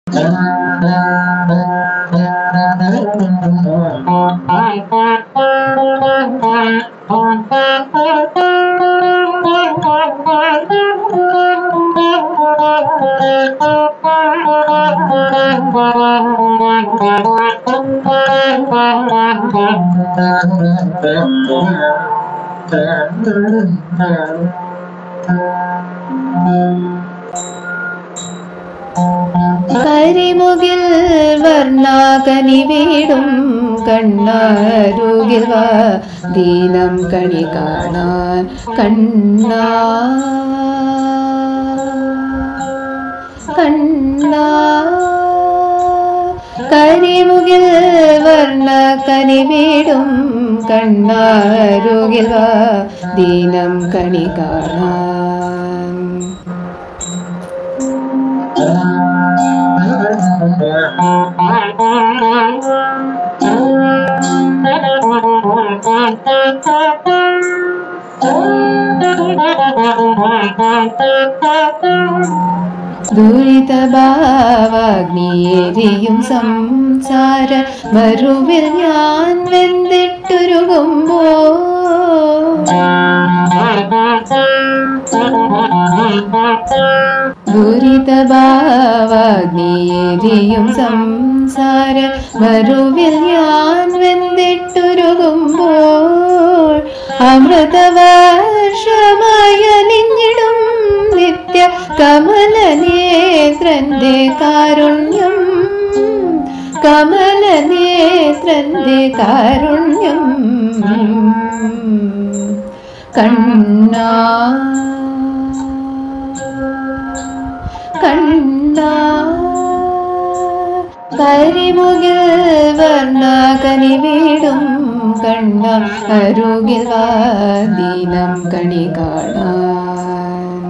കരിമുകിൽ വർണ്ണാകനി വീടും കണ്ണാരുകിൽ വാ ദീനം കണി കാണാൻ കണ്ണാ കണ്ണാ കരിമുകിൽ വർണ്ണക്കനി വീടും കണ്ണാരുകിൽ വാ ദീനം കണി കാണാൻ ദുരിതഭാവാഗ്നിയേരിയും സംസാര മറുവിൽ ഞാൻ വെന്തിട്ടുരുകുമ്പോ ദുരിതഭാവാഗ്നിയേരിയും സംസാര മറുവിൽ ഞാൻ വെന്തിട്ടുരുകുമ്പോൾ അമൃതവർഷമായ നിഞ്ഞിടും നിത്യ കമലനേത്രന്റെ കാരുണ്യം കമലനേത്രന്റെ കാരുണ്യം കണ്ണാ കണ്ണാ കരിമുകിൽ വർണ്ണ കനി വീടും കണ്ണ അരുകിൽ വാദീനം കണി കാണാൻ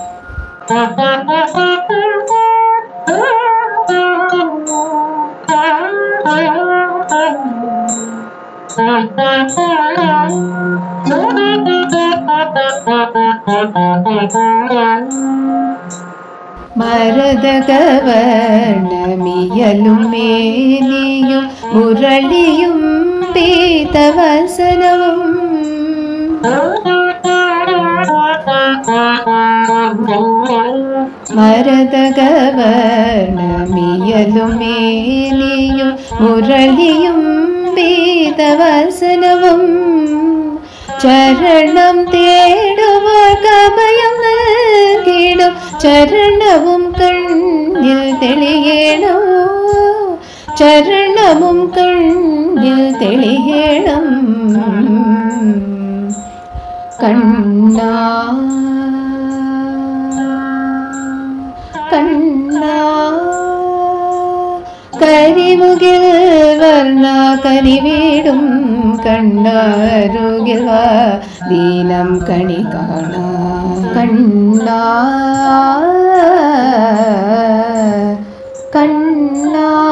മരതകവർണമിയലും മേനിയും മുരളിയും പീതവസനവും മരതകവർണമിയലും മേനിയും മുരളിയും പീതവസനവും ചരണം തേടുവാർ കമയം നൽകിടും ചരണവും കണ്ണിൽ തെളിയണോ ചരണവും കണ്ണിൽ തെളിയണം കണ്ണാ കണ്ണാ കരിമുകിൽ വർണ്ണ കരിവീടും കണ്ണാരുകിൽ വാ ദീനം കണി കാണാ കണ്ണാ കണ്ണാ